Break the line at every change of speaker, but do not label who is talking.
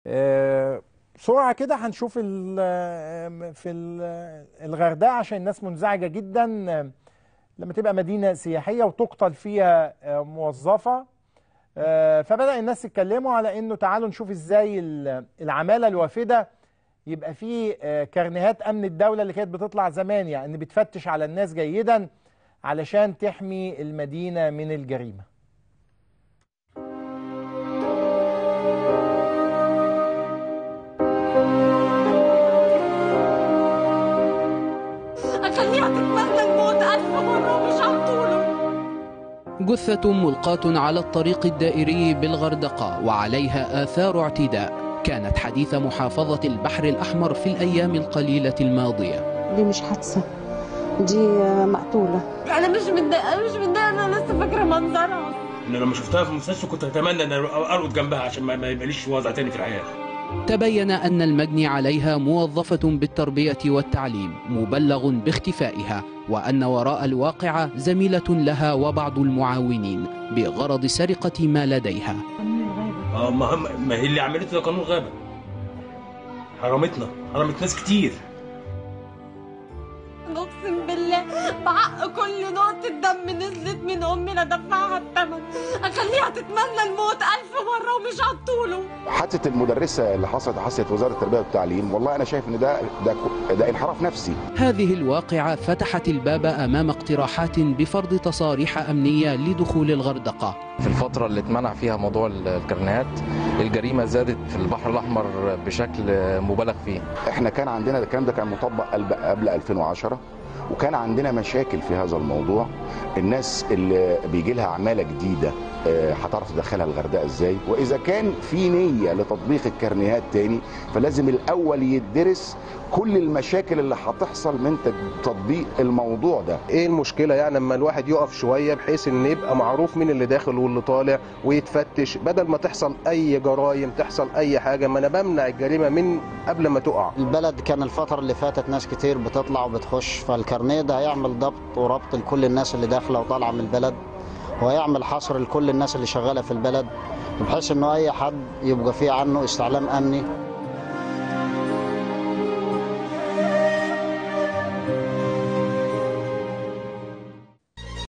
آه، بسرعه كده هنشوف ال- في ال- الغردقه عشان الناس منزعجه جدا آه، لما تبقى مدينه سياحيه وتقتل فيها آه، موظفه آه، فبدا الناس يتكلموا على انه تعالوا نشوف ازاي ال- العماله الوافده يبقى في آه، كارنيهات امن الدوله اللي كانت بتطلع زمان يعني بتفتش على الناس جيدا علشان تحمي المدينه من الجريمه
أخليها تتمنى الموت ألف مرة ومش هطوله
جثة ملقاة على الطريق الدائري بالغردقة وعليها آثار اعتداء كانت حديث محافظة البحر الأحمر في الأيام القليلة الماضية
دي مش حادثة دي مقتولة
أنا مش متضايقة أنا مش متضايقة أنا لسه فاكرة منظرها
انا لما شفتها في المستشفى كنت اتمنى ان ارقد جنبها عشان ما ما يبقاليش وضع تاني في الحياه
تبين أن المجني عليها موظفة بالتربية والتعليم مبلغ باختفائها وأن وراء الواقعة زميلة لها وبعض المعاونين بغرض سرقة ما لديها
اه ما هم- ما هي اللي عملته ده قانون غابه حرمتنا حرمت ناس كتير
أقسم بالله بحق كل نقطة دم نزلت من أمي لدفعها الثمن أخليها تتمنى الموت ألف مرة ومش هطوله
حادثه المدرسه اللي حصلت حصلت وزاره التربيه والتعليم والله انا شايف ان ده ده ده انحراف نفسي
هذه الواقعة فتحت الباب أمام اقتراحات بفرض تصاريح أمنية لدخول الغردقة
في الفترة اللي اتمنع فيها موضوع الكرنيهات الجريمة زادت في البحر الأحمر بشكل مبالغ فيه
احنا كان عندنا الكلام ده كان مطبق قبل قبل 2010 وكان عندنا مشاكل في هذا الموضوع الناس اللي بيجي لها عماله جديده آه، هتعرف تدخلها الغردقه ازاي واذا كان في نيه لتطبيق الكرنيهات تاني فلازم الاول يدرس كل المشاكل اللي هتحصل من تد- تطبيق الموضوع ده
ايه المشكله يعني لما الواحد يقف شويه بحيث ان يبقى معروف مين اللي داخل واللي طالع ويتفتش بدل ما تحصل اي جرائم تحصل اي حاجه ما انا بمنع الجريمه من قبل ما تقع
البلد كان الفترة اللي فاتت ناس كتير بتطلع وبتخش فالكارنيه ده هيعمل ضبط وربط لكل الناس اللي داخلة وطالعة من البلد وهيعمل حصر لكل الناس اللي شغالة في البلد بحيث انه اي حد يبقى فيه عنه استعلام امني